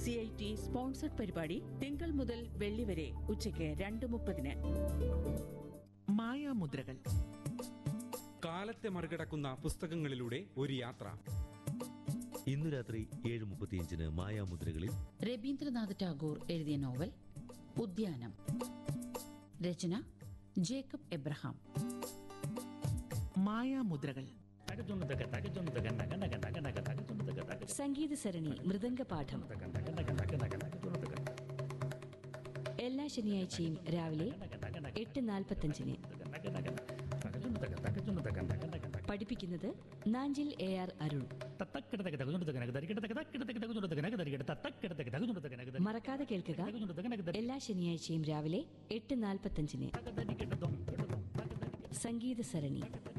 C I T sponsored പരിപാടി തിങ്കൾ മുതൽ വെള്ളി വരെ ഉച്ചയ്ക്ക് രണ്ട് മുപ്പതിന് മായാമുദ്രകൾ കാലത്തെ മറികടക്കുന്ന പുസ്തകങ്ങളിലൂടെ ഒരു യാത്ര ഇന്നു രാത്രി ഏഴ് മുപ്പത്തിയഞ്ചിന് മായാമുദ്രകളിൽ രവീന്ദ്രനാഥ് ടാഗോർ എഴുതിയ നോവൽ ഉദ്യാനം രചന ജേക്കബ് എബ്രഹാം മായാമുദ്രകൾ സംഗീത സരണി മൃദംഗപാഠം എല്ലാ ശനിയാഴ്ചയും രാവിലെ എട്ട് നാൽപ്പത്തഞ്ചിന് പഠിപ്പിക്കുന്നത് നാഞ്ചിൽ എ ആർ അരുൺ മറക്കാതെ കേൾക്കുക എല്ലാ ശനിയാഴ്ചയും രാവിലെ എട്ട് നാൽപ്പത്തഞ്ചിന് സംഗീത സരണി